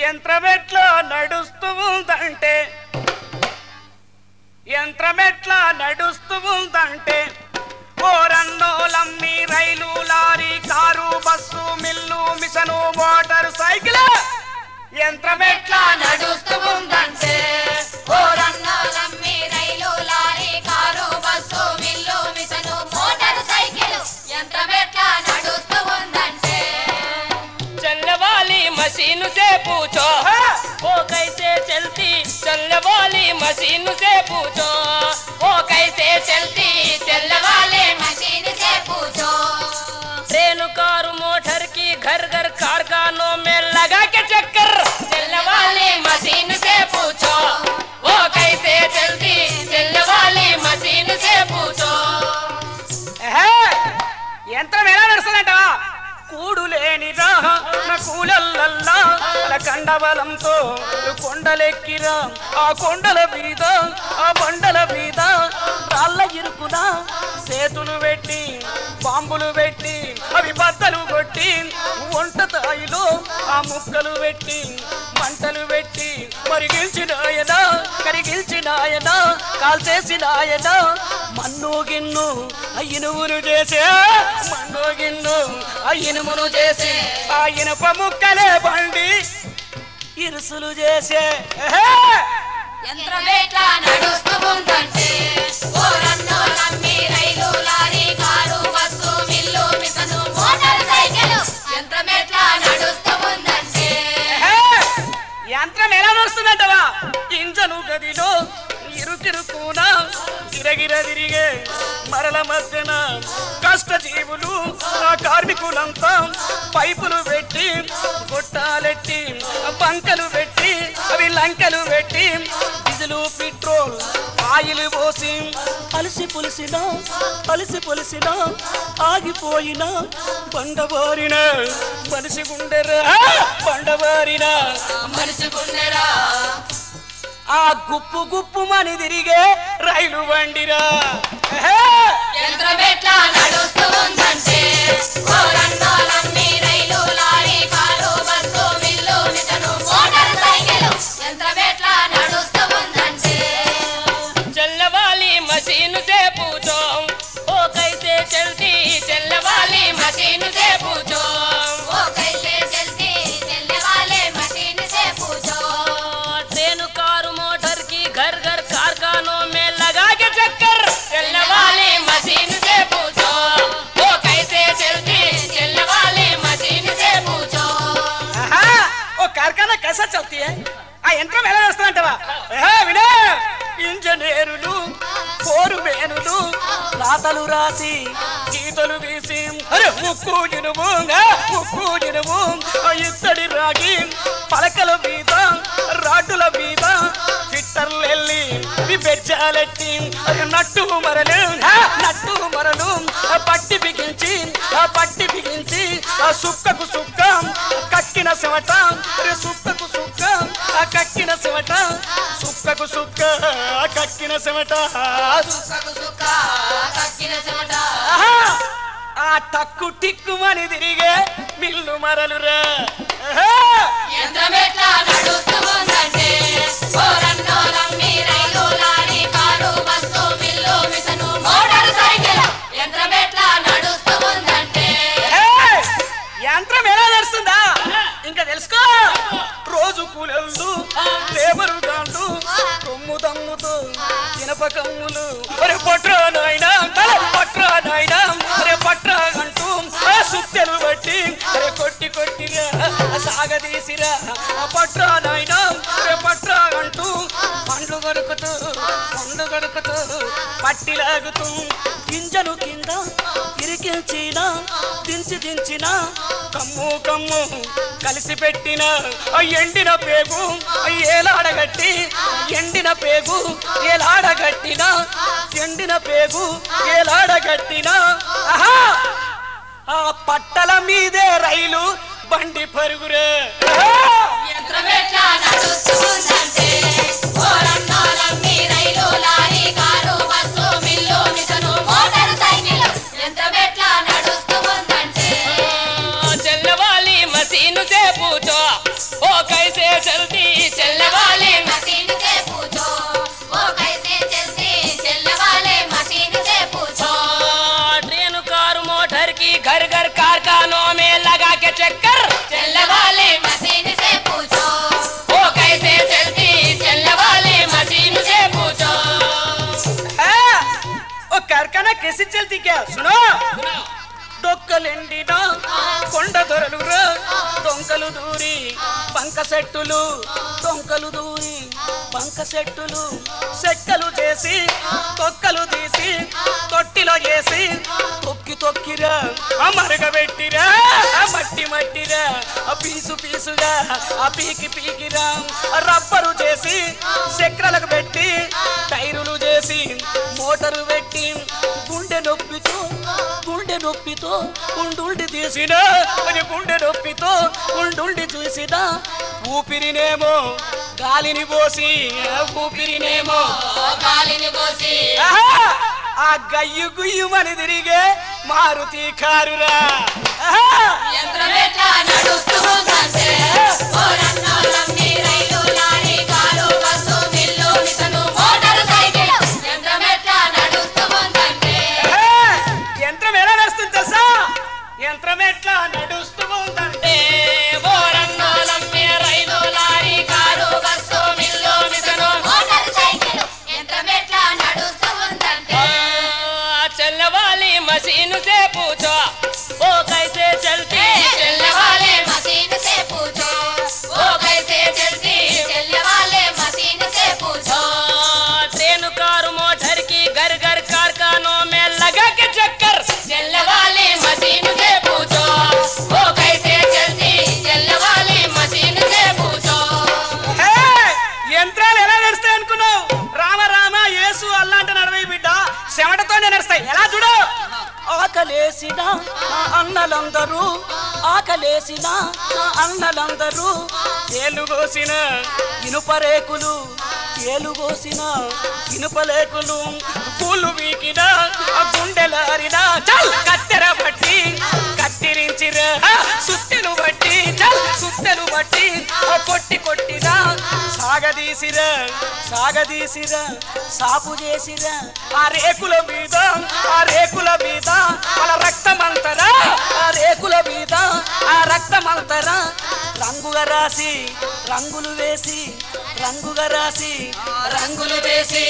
యంత్రమెట్లా నడుస్తూ ఉందంటే యంత్రమెట్లా నడుస్తూ ఉందంటే ఓరన్నోలమ్మి rail lorry car bus mill machine motor cycle యంత్రమెట్లా నడుస్తూ ఉందంటే ఓరన్నాలమ్మి rail lorry car bus mill machine motor cycle యంత్రమెట్లా నడుస్తూ ఉందంటే चलने वाली मशीन से पूछो वो कैसे चलती चलने वाली मशीन से पूछो वो कैसे चलती चलने वाले मशीन से पूछो ट्रेन कार मोटर की घर घर कारखानों में लगा के चक्कर चलने वाली मशीन से पूछो वो कैसे चलती चलने वाली मशीन से पूछो ఎహే, యంత్రం ఎలా నడుస్తుందంటవా కూడు లేనిరా నా కూలల్లల్లా అలా కండబలంతో కొండలెక్కిరా ఆ కొండల మీద ఆ బండల మీద రాళ్ళ ఇరుకున సేతులు పెట్టి బాంబులు పెట్టి అవి బద్దలు కొట్టి వంట తాయిలో ఆ ముక్కలు పెట్టి మంటలు పెట్టి మరిగిల్చినాయన కరిగిల్చినాయన కాల్చేసినాయన మన్ను గిన్ను అయ్యినుమును చేసే మన్ను గిన్ను అయ్యినుమును చేసి ఆ ఇనుప ముక్కలే బండి ఇరుసులు చేసే ఎహే! యంత్రమెట్లా నడుస్తూ ఉందంటే ఓరన్నోలమ్మి rail lorry car bus mill machine motor cycle యంత్రమెట్లా నడుస్తూ ఉందంటే ఎహే! యంత్రం ఎలా నడుస్తుందంటవా ఇంజను గదిలో ఇరుకిరుకున గిరగిర తిరిగే మరల మధ్యన కష్టజీవులు ఆ కార్మికులంతా పైపులు పెట్టి గొట్టాలెట్టి బంకలు పెట్టి అవి లంకలు పెట్టి డీజిలు పెట్రోల్ ఆయిల్ పోసి అలసి పులిసిన అలసి పులిసిన ఆగిపోయిన బండబారిన మనిషి గుండెరా బండబారిన మనిషి గుండెరా ఆ గుప్పు గుప్పు మని తిరిగే రైలు బండిరా ఎహే! యంత్రమెట్లా నడుస్తూ ఉందంటే ఓరన్నోలమ్మి rail lorry car bus mill machine motor cycle యంత్రమెట్లా నడుస్తూ ఉందంటే चलने वाली मशीन से पूछो वो कैसे चलती चलने वाली मशीन से पूछो वो कैसे चलती चलने वाले मशीन से पूछो ट्रेन कार मोटर की घर घर कारखानों में लगा के चक्कर चलने वाली मशीन से पूछो वो कैसे चलती चलने वाली मशीन से पूछो ఆహా! ఓ కార్ఖానా కైసా చల్తీ హై ఆ యంత్రం ఎలా నడుస్తుందంటవా ఏహే, వినే ఇంజనీరులు పోరు మేనులు రాతలు రాసి గీతలు వేసి అరే ముక్కు ఇనుము ఆ, ముక్కు ఇనుము ఆ ఇత్తడి రాగి పలకల మీద రాడ్డుల మీద ఫిట్టర్లు వెళ్ళి ఇవి బెచ్చాలెట్టి అది నట్టు మరలు ఆ, నట్టు మరలు ఆ పట్టి బిగించి ఆ పట్టి బిగించి ఆ సుక్కకు సుక్క కక్కిన సెవట అరే సుక్కకు సుక్క ఆ కక్కిన సెవట సుక్కకు సుక్క ఆ కక్కిన సెవట సుక్కకు సుక్క కక్కిన చెమట ఆహా! ఆ టక్కు టిక్కుమని తిరిగే మిల్లు మరలురా ఆహా! యంత్రమెట్లా నడుస్తూ ఉందంటే ఓరన్నోలమ్మి rail lorry car bus mill machine motor cycle యంత్రమెట్లా నడుస్తూ ఉందంటే ఏయ్! యంత్రం ఎలా నడుస్తుందా ఇంకా తెలుసుకో రోజు కూలళ్ళు లేబరు గాండ్లు కొమ్ము దమ్ముతో ఇనప కమ్ములు అరే పట్రా నాయనా అరే పట్రా నాయనా అరే పట్రా అంటూ ఆ సుత్తెలు బట్టి అరే కొట్టి కొట్టిరా ఆ సాగదీసిరా ఆ పట్రా నాయనా అరే పట్రా అంటూ పండ్లు కొరుకుతూ పండ్లు కొరుకుతూ పట్టి లాగుతూ గింజను కింద ఇరికించిన దించి దించిన కమ్ము కమ్ము కలిసి పెట్టిన ఆ ఎండిన పేగు ఆ ఏలాడగట్టి ఎండిన పేగు ఏలాడగట్టిన ఎండిన పేగు ఏలాడగట్టిన ఆహా ఆ పట్టల మీదే రైలు బండి పరుగురే ఆహా! యంత్రమెట్లా నడుస్తూ ఉందంటే ఓరన్నోలమ్మి rail lorry car bus mill machine motor cycle యంత్రమెట్లా నడుస్తూ ఉందంటే चलने वाली मशीन से पूछो वो कैसे चलती चलने वाली मशीन से पूछो वो कैसे चलती चलने वाले मशीन से पूछो ट्रेन कार मोटर की घर घर कारखानों में लगा के चक्कर चलने वाली मशीन से पूछो वो कैसे चलती चलने वाली मशीन से पूछो हाँ, वो कारखाना कैसे चलती क्या सुनो డొక్కలెండిన కొండ దొరలురా దొంకలు దూరి పంక సెట్టులు దొంకలు దూరి పంక సెట్టులు సెక్కలు చేసి తొక్కలు తీసి తొట్టిలో చేసి తొక్కి తొక్కిరా ఆ మరగబెట్టిరా ఆ మట్టి మట్టిరా ఆ పీసు పీసుగా ఆ పీకి పీకిరా ఆ రబ్బరు చేసి చక్రాలకు పెట్టి టైరులు చేసి మోటారు పెట్టి గుండె నొప్పితో గుండె నొప్పితో ఉండుండి తీసిన మరి గుండె నొప్పితో ఉండుండి చూసిన ఊపిరినేమో గాలిని పోసి ఆ ఊపిరినేమో కాలిని పోసి ఆహా! ఆ గయ్యు గుయ్యుమని తిరిగే మారుతి కారురా ఆహా! యంత్రం ఎట్లా నడుస్తూ ఉందంటే ఓరన్నోళ్ళమ్మి rail lorry car bus mill machine motor cycle యంత్రం ఎట్లా నడుస్తూ ఉందంటే ఆహా! యంత్రం ఎలా నడుస్తుంది తెలుసా యంత్రం ఎట్లా నడుస్తూ ఉందంటే ఓరన్నోలమ్మే rail lorry car bus mill machine motor cycle యంత్రం ఎట్లా నడుస్తూ ఉందంటే चलने वाली मशीन से पूछो वो कैसे चलती चलने वाले मशीन से पूछो वो कैसे चलती चलने वाले मशीन से पूछो ट्रेन कार मोटर की घर घर कारखानों में लगा के चक्कर चलने वाली मशीन से पूछो वो कैसे चलती चलने वाली मशीन से पूछो హే! యంత్రాలు ఎలా నడుస్తాయి అనుకున్నావు రామ రామ యేసు అల్లాంటి నడవై బిడ్డ చెమటతోనే నడుస్తాయి ఎలా చూడు ఆకలేసిన ఆ అన్నలందరూ ఆకలేసిన ఆ అన్నలందరూ ఏలుగోసిన ఇనుప రేకులు ఏలుగోసిన ఇనుప రేకులు పూలు వీకిన ఆ గుండెలారిన చల్ కత్తెర బట్టి కత్తిరించిరా సుత్తెలు బట్టి చల్ సుత్తెలు బట్టి ఆ కొట్టి కొట్టిరా సాగదీసిరా సాగదీసిరా సాపు చేసిరా ఆ రేకుల మీద ఆ రేకుల మీద మన రక్తమంతరా ఆ రేకుల మీద ఆ రక్తమంతరా రంగుగా రాసి రంగులు వేసి రంగుగా రాసి రంగులు వేసి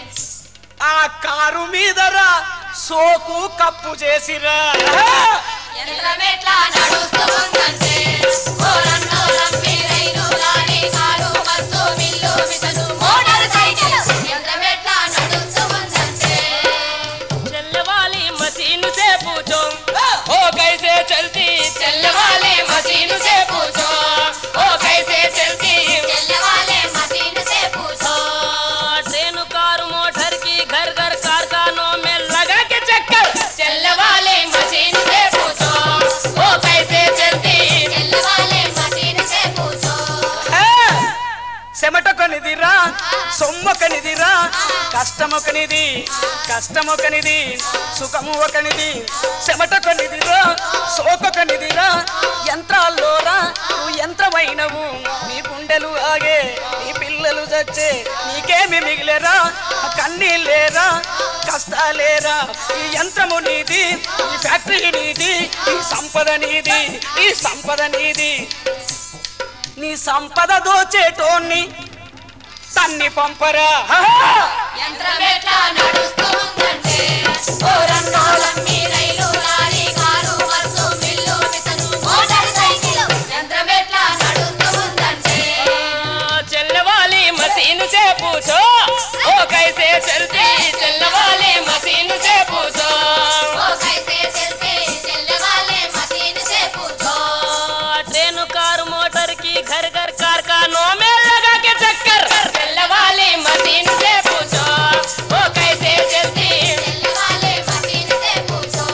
ఆ కారు మీదరా సోకు కప్పు చేసిరా యంత్రం ఎట్లా నడుస్తూ ఉందంటే ఓరన్నోళ్ళమ్మి rail lorry car bus mill machine motor cycle యంత్రం ఎట్లా నడుస్తూ ఉందంటే चलने वाली मशीन से पूछो वो कैसे चलती चलने वाली मशीन से पूछो वो कैसे चलती चलने वाले मशीन से पूछो ट्रेन कार मोटर की घर घर कारखानों में लगा के चक्कर चलने वाली मशीन से पूछो वो कैसे चलती चलने वाले मशीन से पूछो చెమటొకనిదిరా సొమ్మొకనిదిరా కష్టమొకనిది కష్టమొకనిది సుఖము ఒకనిది చెమటొకనిదిరా సోకొకనిదిరా యంత్రాల్లోరా నువ్వు యంత్రమైనవు నీ గుండెలు ఆగే నీ పిల్లలు చచ్చే నీకేమి మిగిలేరా కన్నీళ్ళేరా కష్టాలేరా ఈ యంత్రము నీది ఈ ఫ్యాక్టరీ నీది ఈ సంపద నీది ఈ సంపద నీది నీ సంపద దోచేటోన్ని తన్ని పంపరా హహా! యంత్రం ఎట్లా నడుస్తూ ఉందంటే ఓరన్నోళ్ళమ్మి rail lorry car bus mill machine motor cycle యంత్రం ఎట్లా నడుస్తూ ఉందంటే चलने वाली मशीन से पूछो वो कैसे चलती चलने वाली मशीन से पूछो वो कैसे चलते चलने वाले मशीन से पूछो ट्रेन कार मोटर की घर घर कारखानों में लगा के चक्कर चलने वाली मशीन से पूछो वो कैसे चलती चलने वाले मशीन से पूछो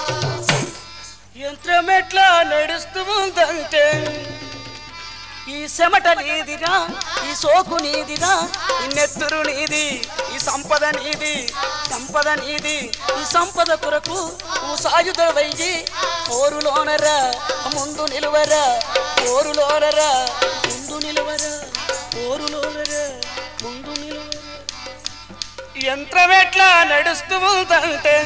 యంత్రం ఎట్లా నడుస్తూ ఉందంటే ఈ చెమట నీదిరా ఈ సోకు నీదిరా ఈ నెత్తురు నీది ఈ సంపద నీది సంపద నీది ఈ సంపద కొరకు నువ్వు సాయుధవయ్యి పోరులోనరా ముందు నిలువరా పోరులోనరా ముందు నిలువరా యంత్రం ఎట్లా నడుస్తూ ఉందంటే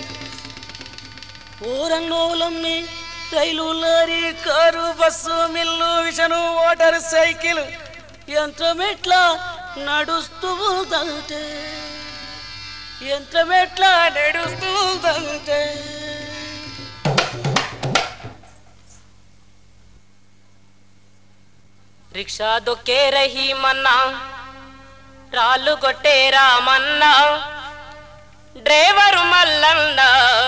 ఊరంగోలమ్మి rail lorry car bus mill machine motor cycle యంత్రం ఎట్లా నడుస్తూ ఉందంటే యంత్రం ఎట్లా నడుస్తూ ఉందంటే రిక్షా దొక్కే రహి మన్నా రాళ్ళు కొట్టే రామన్న డ్రైవరు మల్లన్న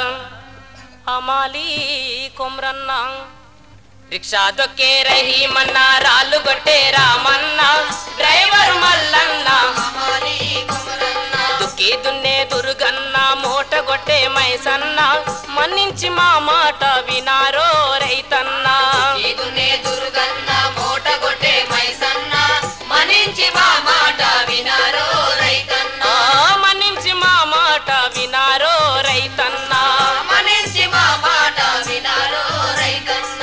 అమాలి కొమ్రన్న రిక్షా దొక్కే రహి మన్నా రాళ్ళు కొట్టే రామన్న డ్రైవరు మల్లన్న దుక్కి దున్నే దుర్గన్న మూట కొట్టే మైసన్న మన్నించి మా మాట వినారో రైతన్నా ఇదునే దుర్గన్న మూట కొట్టే మైసన్న మనించి మా మాట వినారో రైతన్న ఆ మన్నించి మా మాట వినారో రైతన్నా మనించి మా మాట వినారో రైతన్న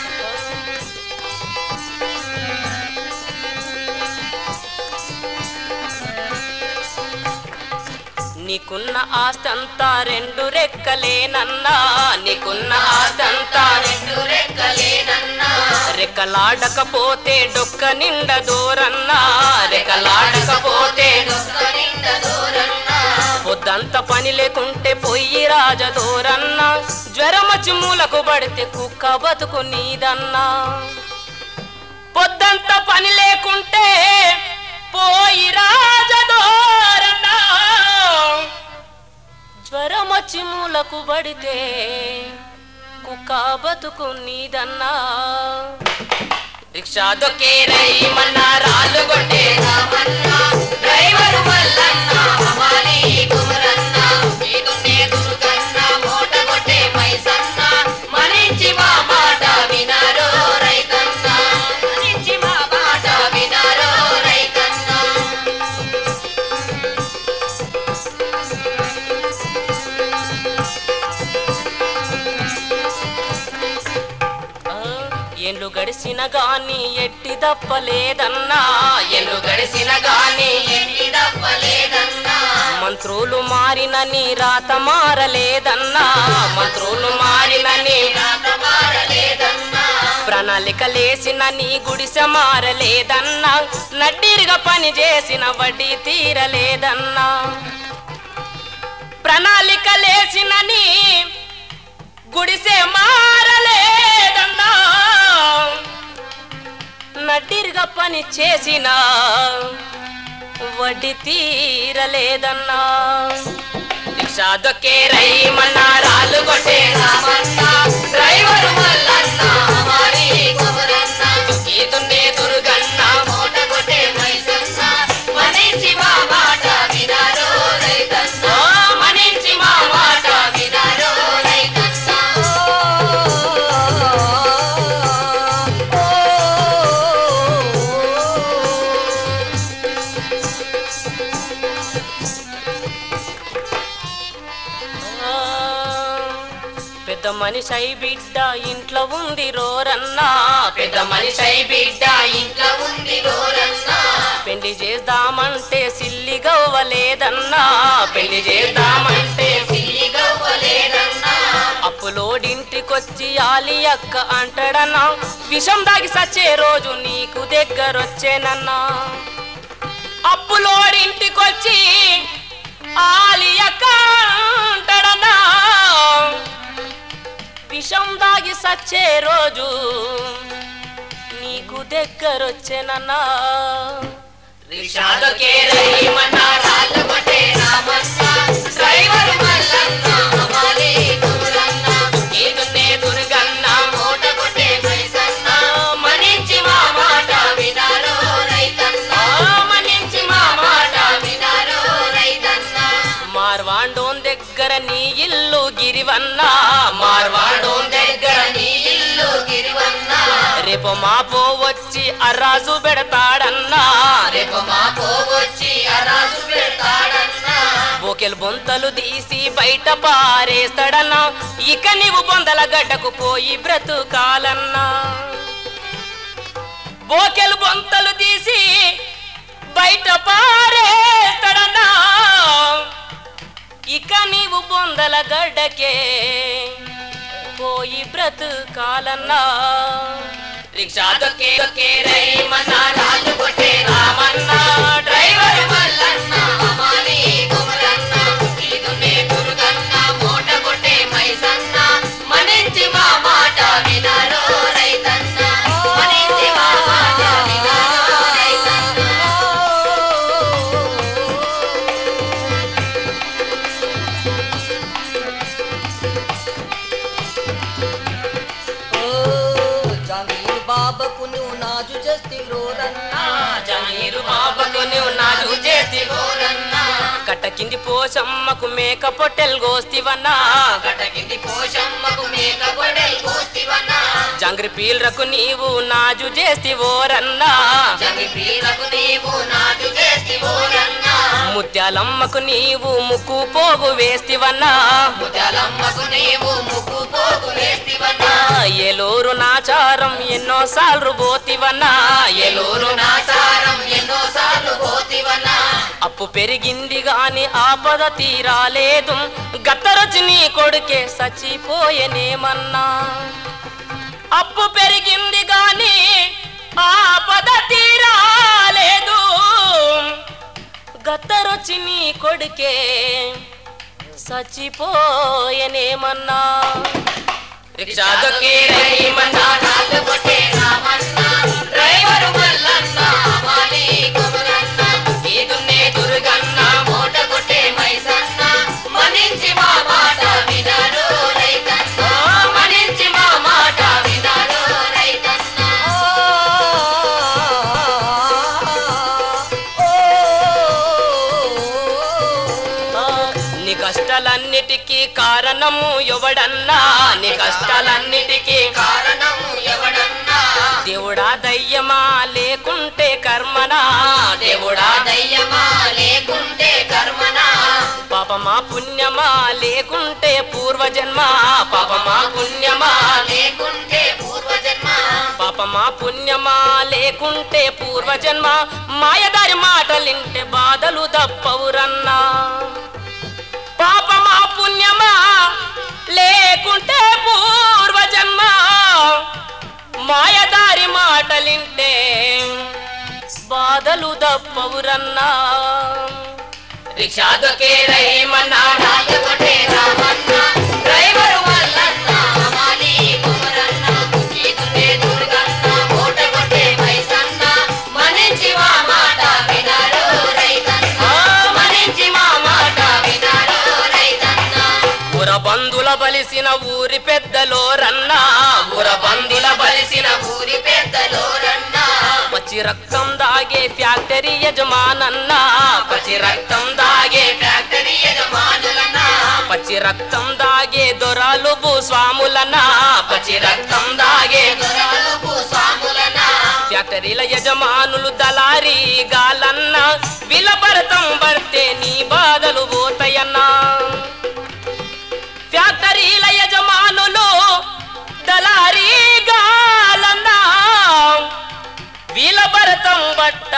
నీకున్న ఆస్తంతా రెండు రెక్కలేనన్నా నీకున్న ఆస్తంతా రెండు రెక్కలేనన్నా రెక్కలాడకపోతే డొక్క నిండ దూరన్నా రెక్కలాడకపోతే డొక్క నిండ దూరన్నా పొద్దంత పని లేకుంటే పొయ్యి రాజ దూరన్నా జ్వరం వచ్చి మూలకు పడితే కుక్క బతుకు నీదన్నా పొద్దంత పని లేకుంటే పోయి రాజ దూరన్నా జ్వరం వచ్చి మూలకు పడితే కుక్క బతుకు నీదన్నా రిక్షా దొక్కే రయ్యమన్నా రాళ్ళు కొట్టే రామన్న డ్రైవరు మల్లన్న అమాలి కుమరన్న ఇదునే దుర్గన్న మూట కొట్టే మైసన్న మనించి మా మాట వినారో రైతన్న మనించి మా మాట వినారో రైతన్న ఆ, ఏళ్ళు గడిసిన గాని ఎట్టి తప్పలేదన్నా ఏళ్ళు గడిసిన గాని ఎన్ని దప్పలేదన్నా మంత్రులు మారినని రాత మారలేదన్నా మంత్రులు మారినని రాత మారలేదన్నా ప్రణాళిక లేసిన నీ గుడిసె మారలేదన్నా నడ్డిరిగా పని చేసిన వడ్డీ తీరలేదన్నా ప్రణాళిక లేచిన నీ గుడిసె మారలేదన్నా నడ్డిరిగా పని చేసిన వడ్డీ తీరలేదన్నా రిక్షా దొక్కే రయ్యమన్నా రాళ్ళు కొట్టే రామన్న డ్రైవరు మల్లన్న అమాలి కుమరన్న దున్నే దుర్గన్న మూట కొట్టే మైసన్న మనించి మా మాట వినారో రైతన్న ఆ మనించి మా మాట వినారో రైతన్న ఆ, పెద్ద మనిషి అయి బిడ్డ ఇంట్లో ఉంది రోరన్నా పెద్ద మనిషి అయి బిడ్డ ఇంట్లో ఉంది రోరన్న పెళ్లి చేద్దామంటే సిల్లి గవ్వలేదన్నా పెళ్లి చేద్దామంటే సిల్లి గవ్వలేదన్నా అప్పులోడింటికొచ్చి ఆలి అక్క అంటాడన్నా విషం దాగి సచ్చే రోజు నీకు దగ్గరొచ్చేనన్నా అప్పులోడింటికొచ్చి ఆలి అక్క అంటాడన్నా విషం దాగి సచ్చే రోజు నీకు దగ్గరొచ్చేనన్నా రిషాదకే రయ్యమన్నా రాళ్ళు కొట్టే రామన్న డ్రైవరు మల్లన్న అమాలి కుమరన్న ఈదున్నే దుర్గన్న మూట కొట్టే మైసన్న మనించి మా మాట వినారో రైతన్న మనించి మా మాట వినారో రైతన్న మార్వాండోన్ దగ్గర నీ ఇల్లు గిరివన్నా మార్వాండోన్ దగ్గర నీ ఇల్లు గిరివన్న రేపు మాపో వచ్చి అర్రాజు పెడతాడన్నా రేపు మా పోవచ్చి అరాజు పెడతాడన్నా బోకెలు బొంతలు తీసి బయట పారేస్తాడన్నా ఇక నీవు బొందల గడ్డకు పోయి బ్రతుకాలన్నా బోకెలు బొంతలు తీసి బయట పారేస్తాడన్నా ఇక నీవు బొందల గడ్డకే పోయి బ్రతుకాలన్నా రిక్షా దొక్కే దొక్కే రైమన్నా రాళ్ళు కొట్టే రామన్నా డ్రైవర్ మల్లన్న అమాలి కుమరన్న ఇదునే దుర్గన్న మూట కొట్టే మైసన్న మనించి మా మాట వినరో రైతన్న మనించి మా మాట వినరో రైతన్న జమీర్ బాబకు నువ్వు నాజు చేస్తే రోరన్నా జమీరు బాబకు నువ్వు నాజు చేసి ఓరన్నా కట్ట కింది పోసమ్మకు మేక పొట్టెలు గోస్తివన్నా గటకింది పోషమ్మకు మేక గొడెల్ కోస్తివన్నా జంగ్రి పీల్రకు నీవు నాజు చేసి ఓరన్నా జమి పీలకు నీవు నాటు చేస్తి ఓరన్నా ముత్యాలమ్మకు నీవు ముక్కు పోగు వేస్తివన్నా ముదలమ్మకు నీవు ముక్కు పోగు వేస్తివన్నా ఏలూరు నాచారం ఎన్నో సార్లు పోతివన్నా ఎలూరు నా సారం ఎన్నో సార్లు పోతివన్నా అప్పు పెరిగింది గాని ఆపద తీరాలేదు గత్తరొచ్చి నీ కొడుకే సచ్చిపోయేనేమన్నా అప్పు పెరిగింది గాని ఆపద తీరాలేదు గత్తరొచ్చి నీ కొడుకే సచ్చిపోయేనేమన్నా రిక్షా దొక్కే రైమన్నా నాలు కొట్టే రామన్న డ్రైవరు మల్లన్న మాలి కుమరన్న ఈదున్నే దుర్గన్న మూట కొట్టే మైసన్న మనించి మా మాట వినరు రైతన్న మనించి మా మాట వినరు రైతన్న నీ కష్టాలన్నిటికీ కారణము ఎవడన్నా నీ కష్టాలన్నిటికీ కారణము ఎవడన్నా దేవుడా దయ్యమా లేకుంటే కర్మనా దేవుడా దయ్యమా లేకుంటే కర్మనా పాపమా పుణ్యమా లేకుంటే పూర్వజన్మ పాపమా పుణ్యమా లేకుంటే పూర్వజన్మ పాపమా పుణ్యమా లేకుంటే పూర్వజన్మ మాయదారి మాటలింటే బాధలు తప్పవురన్నా పాపమా పుణ్యమా లేకుంటే పూర్వజన్మ మాయదారి మాటలింటే బాధలు తప్పవురన్నా రిక్షా దొకే రైమన్నా రాళ్ళు కొట్టే రామన్న డ్రైవరు మల్లన్న మాలి కుమరన్న ఈదునే దుర్గన్న మూట కొట్టే మైసన్న మనించి మా మాట వినరు రైతన్న మనించి మా మాట వినరు రైతన్న ఊర బంధుల బలిసిన ఊరి పెద్దలో రన్నా ఊర బంధుల బలిసిన ఊరి పెద్దలోరన్నా పచ్చి రక్తం దాగే ఫ్యాక్టరీ యజమానన్నా పచ్చి రక్తం దాగే ఫ్యాక్టరీ యజమానులన్నా పచ్చి రక్తం దాగే దొరాలు భూస్వాములన్నా పచ్చి రక్తం దాగే దొరలు భూస్వాములన్నా ఫ్యాక్టరీల యజమానులు దళారీ గాలన్నా వీళ్ళ భరతం పడితే నీ బాధలు పోతాయన్నా ఫ్యాక్టరీల యజమానులు దళారీ గాలన్నా వీళ్ళ భరతం బట్ట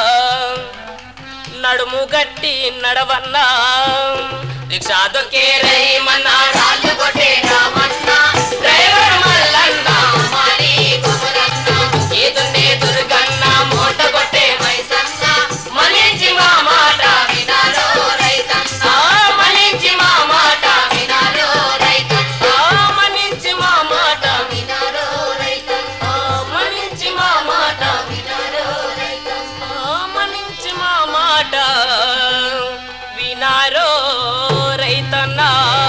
నడుము గట్టి నడవన్నా రిక్షా దొక్కే రైమన్నా రాళ్ళు కొట్టే రామన్న డ్రైవర్ మల్లన్న మాలి కుమరన్న ఈదున్నే దుర్గన్న మూట కొట్టే మైసన్న మనించి మా మాట వినాలో రైతన్న మనించి మా మాట వినాలో రైతన్న మనించి మా మాట వినాలో రైతన్న మనించి మా మాట వినాలో రైతన్న మనించి మా మాట వినారో రైతన్నా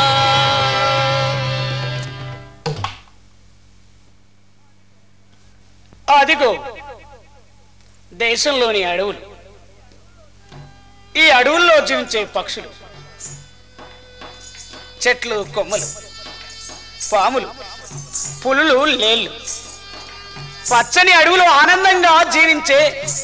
అదిగో దేశంలోని అడవులు ఈ అడవుల్లో జీవించే పక్షులు చెట్లు కొమ్మలు పాములు పులులు లేళ్ళు పచ్చని అడవులు ఆనందంగా జీవించే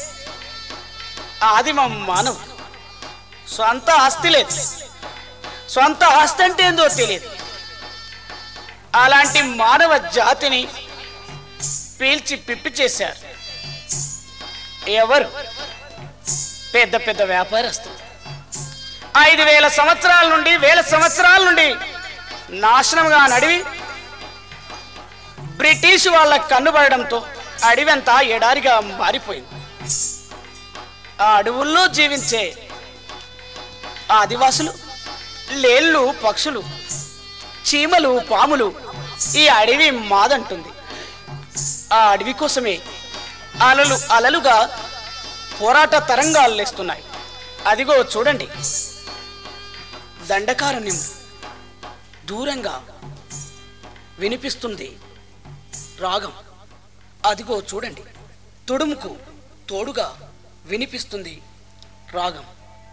ఆదిమ మానవుడు సొంత ఆస్తి లేదు సొంత ఆస్తి అంటే ఏందో తెలియదు అలాంటి మానవ జాతిని పీల్చి పిప్పి చేశారు ఎవరు పెద్ద పెద్ద వ్యాపారస్తులు ఐదు వేల సంవత్సరాల నుండి వేల సంవత్సరాల నుండి నాశనంగా నడివి బ్రిటిష్ వాళ్ళ కన్నుబడడంతో అడవంతా ఎడారిగా మారిపోయింది ఆ అడవుల్లో జీవించే ఆ ఆదివాసులు లేళ్ళు పక్షులు చీమలు పాములు ఈ అడవి మాదంటుంది ఆ అడవి కోసమే అలలు అలలుగా పోరాట తరంగాలు లేస్తున్నాయి అదిగో చూడండి దండకారణ్యం దూరంగా వినిపిస్తుంది రాగం అదిగో చూడండి తొడుముకు తోడుగా వినిపిస్తుంది రాగం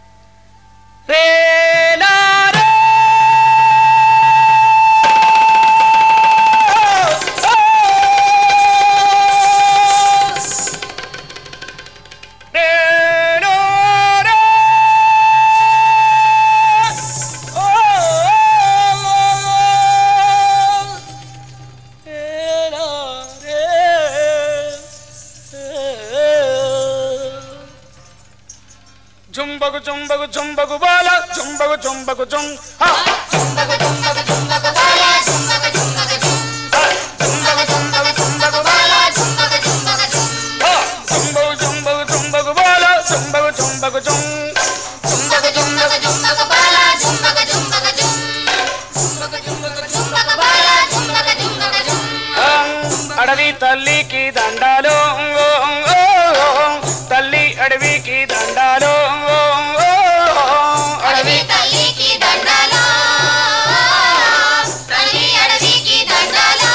రేలా రే. రేలో రే. ఓ, రేలో రే. జుంబగు జుంబగు జుంబగు బాల జుంబగు జుంబగు జుం హా. జుంబగు జుంబగు జుంబగు బాల జుంబగు జుంబగు జుం హా. జుంబగు జుంబగు జుంబగు బాల జుంబగు జుంబగు జుం హా. జుంబగు జుంబగు జుంబగు బాల జుంబగు జుంబగు జుం జుంబగు జుంబగు జుంబగు బాల జుంబగు జుంబగు జుం జుంబగు జుంబగు జుంబగు బాల జుంబగు జుంబగు జుం ఆ, అడవి తల్లికి దండాలు ఓ, ఓ, ఓ. తల్లి అడవికి దండాలు ఓ, ఓ, ఓ. అడవి తల్లికి దండాలు తల్లి అడవికి దండాలు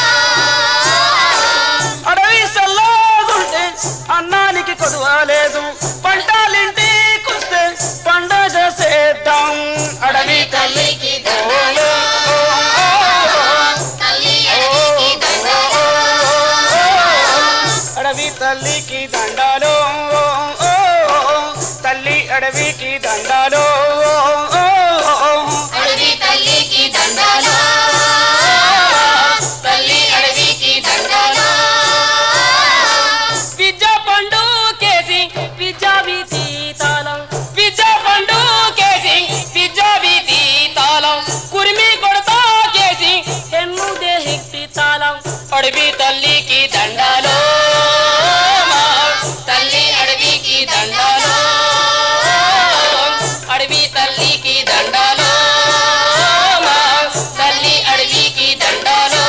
అడవి సల్లాగుంటే అన్నానికి కొదువలేదు పంటలింటికొస్తే పండగ చేద్దాం అడవి తల్లి తల్లికి దండాలు తల్లి అడవికి దండాలు అడవి తల్లికి దండాలు తల్లి అడవికి దండాలు అడవి తల్లికి దండాలు తల్లి అడవికి దండాలు విద్య పండు కేసి విద్యా వీతి తాళం విద్య పండు కేసి విద్యా వీతి తాళం కురిమి కొడతా కేసి హెన్ను దేహిక్తి తాళం అడవి తల్లికి దండాలో తల్లి అడవికి దండాలో అడవి తల్లికి దండాలో తల్లి అడవికి దండాలో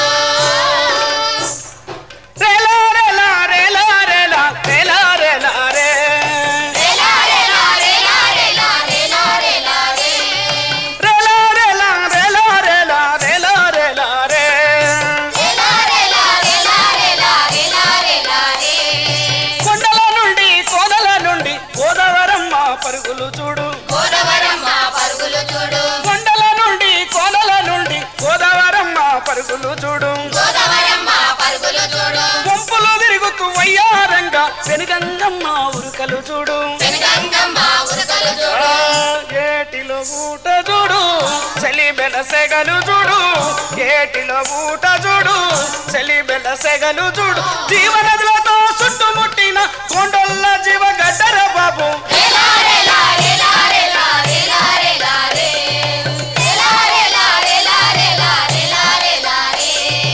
రేలా రేలా రేలా రేలా రేలా రేలా రే రేలా రేలా రేలా రేలా రేలా రేలా రే రేలా రేలా రేలా రేలా రేలా రేలా రే రేలా రేలా రేలా రేలా రేలా రేలా రే కొండల నుండి కోదల నుండి గోదావరమ్మ పరుగులు చూడు గోడవరమ్మ పరుగులు చూడు కొండల నుండి కోదల నుండి గోదావరమ్మ పరుగులు చూడు గోదావరమ్మ పరుగులు చూడు గుంపులు తిరుగుతూ వయ్యారంగా వెనుగంగమ్మ ఉరుకలు చూడు వెనుగంగమ్మ ఉరకలు ఆ, చూడు ఏటిలో ఊట చూడు చలి బెల సెగలు చూడు ఏటిలో ఊట చూడు చలి బెల సెగలు చూడు జీవనదులతో చుట్టుముట్టిన కొండల్ల జీవ గడ్డర బాబు రేలా రేలా రేలా రేలా రేలా రేలా రే రేలా రేలా రేలా రేలా రేలా రేలా రే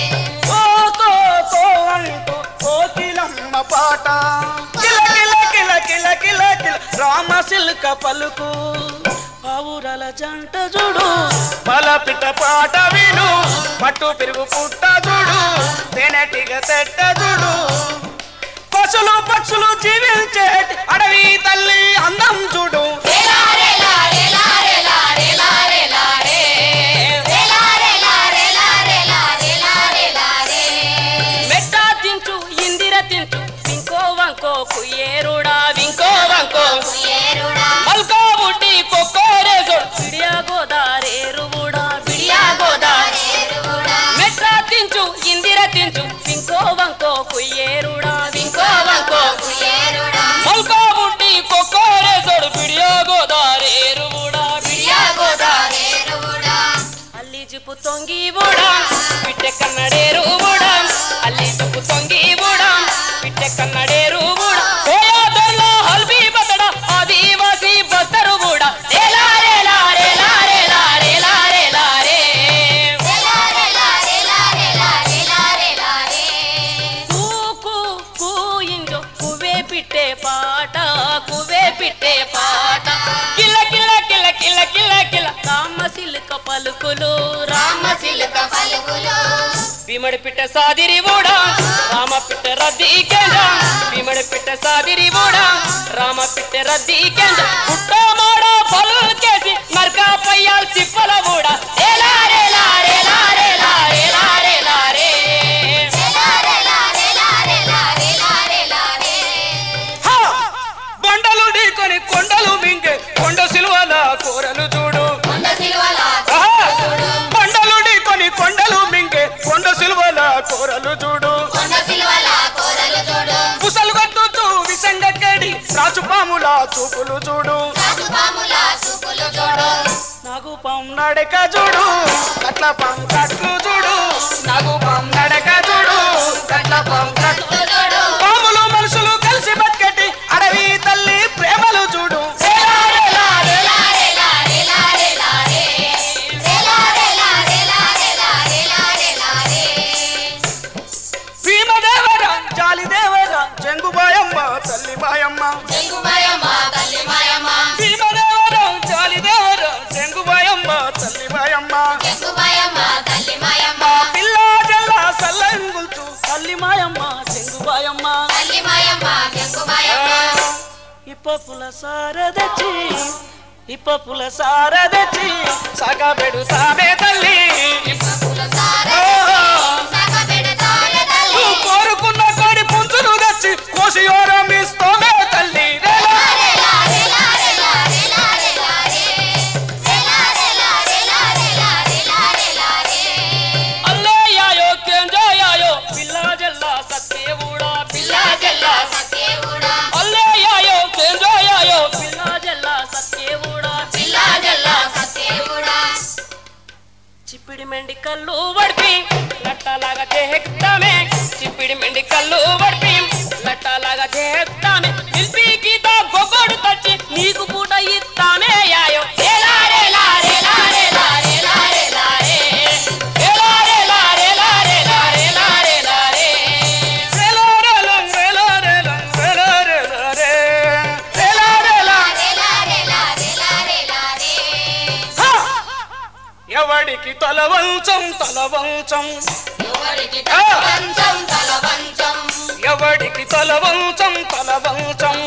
ఓ తో తో అంటూ కోకిలమ్మ పాట కిల కిల కిల కిల కిల కిల రామ సిల్క పలుకు పావురల జంట చూడు బలపిట పాట విను పట్టు పెరుగు పుట్ట చూడు తేనెటిగ తెట్ట చూడు పశులు పక్షులు జీవించే అడవి తల్లి అందం చూడు రేలా రేలా రేలా రేలా రేలా రేలా రే రేలా రేలా రేలా రేలా రేలా రేలా రే మెట్ట తించు ఇందిర తించు వింకో వంకో కుయ్యేరుడా వింకో వంకో ఏరుడా మల్కా బుడ్డి కొక్కోరేసోడు బిడియా గోదారేరువుడా బిడియా గోదారే ఏరుడా మెట్ట తించు ఇందిర తించు వింకో వంకో కుయ్యేరుడా వింకో వంకో ఏరుడా మల్కా బుడ్డి కొక్కోరేసోడు బిడియా గోదారేరువుడా బిడియా గోదారే ఏరుడా ಅಲ್ಲಿ ಜುಪು ತೊಂಗಿ ಬುಡ ಬಿಟ್ಟೆ ಕನ್ನಡೇರು ಬುಡ ಅಲ್ಲಿ ಜುಪು ತೊಂಗಿ ಬುಡ ಬಿಟ್ಟೆ ಕನ್ನಡೇರು ಬುಡ ಹೋಯಾದಲ್ಲ ಹಲ್ಬಿ ಬತಡ ಆದಿ భీమడి పిట్ట సాదిరి కూడా రామ పిట్ట రద్దీ కేంద్ర భీమడి పిట్ట సాదిరి కూడా రామ పిట్ట రద్దీ కేంద్ర పుట్ట మాడ పలు కేసి నరకా పయ్యాల్ తిప్పల కూడా ఏలా రేలా రేలా రేలా రేలా రేలా రే హా! బండలు ఢీకొని కొండలు మింగే కొండ సిలువల కూరలు చూడు ఆహా! బండలు ఢీకొని కొండలు మింగే కొండ సిలువల కూరలు చూడు పుసలు కట్టుతూ విసంగక్కడి రాచుపాముల చూపులు చూడు నాగు పాం నడక చూడు కట్ల పాం కట్లు చూడు నాగు పాం నడక చూడు కట్ల పాం కట్లు పాములు మనుషులు కలిసి బతికెట్టి అడవి తల్లి ప్రేమలు చూడు రేలా, రేలా, రేలా. భీమదేవర జాలిదేవర జంగుబాయమ్మ తల్లి మాయమ్మ భీమదేవర జాలిదేవర జంగుబాయమ్మ తల్లి మాయమ్మ మా పిల్ల జల్ల సల్లంగుల్చు తల్లి మాయమ్మ చెంగుబాయమ్మ ఇప్పపుల సారదచ్చి ఇప్పపుల సారదచ్చి సగ పెడుతామే తల్లి నువ్వు కోరుకున్న కోడి పుంజును తెచ్చి కోసి ఓరమిస్తోమే తల్లి రేలా. అల్లయ్యాయో కేంజాయాయో పిల్లా జల్లా సత్యేవుడా పిల్లా జల్లా అల్లయ్యాయో కేంజాయాయో పిల్లా జల్లా సత్యేవుడా చిప్పిడి మెండి కళ్ళు వడిపి లట్టలాగా చేస్తామే చిప్పిడి మెండి కళ్ళు వడిపి లట్టలాగా చేస్తామే నిలిపి గీత గొగ్గడు తచ్చి నీకు పూట ఇస్తామే యాయో ఏలా రేలా రేలా రేలా రేలా రేలా రే. ఏలా రేలా రేలా రేలా రేలా రేలా రే. రేలా రేలం, రేలా రేలం, రేలా రేలా రే. రేలా రేలా. హా! ఎవడికి తల వంచం తల వంచం ఎవడికి తల వంచం తల వంచం